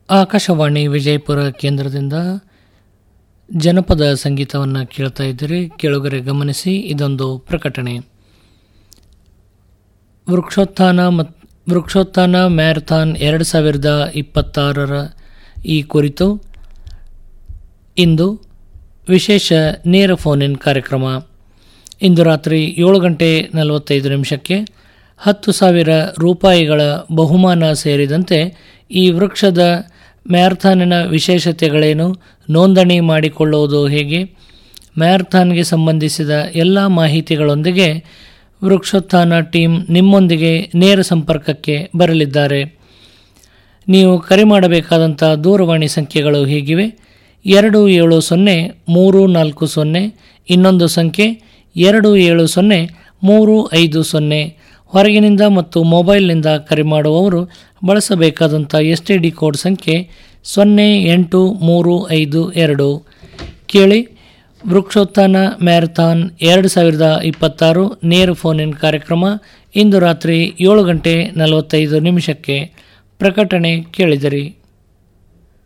ಆಕಾಶವಾಣಿ ವಿಜಯಪುರ ಕೇಂದ್ರದಿಂದ ಜನಪದ ಸಂಗೀತವನ್ನು ಕೇಳ್ತಾ ಇದ್ದೀರಿ ಕೇಳುಗರೆ ಗಮನಿಸಿ ಇದೊಂದು ಪ್ರಕಟಣೆ ವೃಕ್ಷೋತ್ಥಾನ ಮತ್ತು ವೃಕ್ಷೋತ್ಥಾನ ಮ್ಯಾರಥಾನ್ ಎರಡು ಸಾವಿರದ ಇಪ್ಪತ್ತಾರರ ಈ ಕುರಿತು ಇಂದು ವಿಶೇಷ ನೇರ ಫೋನ್ ಇನ್ ಕಾರ್ಯಕ್ರಮ ಇಂದು ರಾತ್ರಿ ಏಳು ಗಂಟೆ ನಲವತ್ತೈದು ನಿಮಿಷಕ್ಕೆ ಹತ್ತು ಸಾವಿರ ರೂಪಾಯಿಗಳ ಬಹುಮಾನ ಸೇರಿದಂತೆ ಈ ವೃಕ್ಷದ ಮ್ಯಾರಥಾನಿನ ವಿಶೇಷತೆಗಳೇನು ನೋಂದಣಿ ಮಾಡಿಕೊಳ್ಳುವುದು ಹೇಗೆ ಮ್ಯಾರಥಾನ್ಗೆ ಸಂಬಂಧಿಸಿದ ಎಲ್ಲ ಮಾಹಿತಿಗಳೊಂದಿಗೆ ವೃಕ್ಷೋತ್ಥಾನ ಟೀಮ್ ನಿಮ್ಮೊಂದಿಗೆ ನೇರ ಸಂಪರ್ಕಕ್ಕೆ ಬರಲಿದ್ದಾರೆ ನೀವು ಕರೆ ಮಾಡಬೇಕಾದಂಥ ದೂರವಾಣಿ ಸಂಖ್ಯೆಗಳು ಹೀಗಿವೆ ಎರಡು ಏಳು ಸೊನ್ನೆ ಮೂರು ನಾಲ್ಕು ಸೊನ್ನೆ ಇನ್ನೊಂದು ಸಂಖ್ಯೆ ಎರಡು ಏಳು ಸೊನ್ನೆ ಮೂರು ಐದು ಸೊನ್ನೆ ಹೊರಗಿನಿಂದ ಮತ್ತು ಮೊಬೈಲ್ನಿಂದ ಕರೆ ಮಾಡುವವರು ಬಳಸಬೇಕಾದಂಥ ಎಸ್ ಟಿ ಡಿ ಕೋಡ್ ಸಂಖ್ಯೆ ಸೊನ್ನೆ ಎಂಟು ಮೂರು ಐದು ಎರಡು ಕೇಳಿ ವೃಕ್ಷೋತ್ಥಾನ ಮ್ಯಾರಥಾನ್ ಎರಡು ಸಾವಿರದ ಇಪ್ಪತ್ತಾರು ನೇರ ಫೋನ್ ಇನ್ ಕಾರ್ಯಕ್ರಮ ಇಂದು ರಾತ್ರಿ ಏಳು ಗಂಟೆ ನಲವತ್ತೈದು ನಿಮಿಷಕ್ಕೆ ಪ್ರಕಟಣೆ ಕೇಳಿದಿರಿ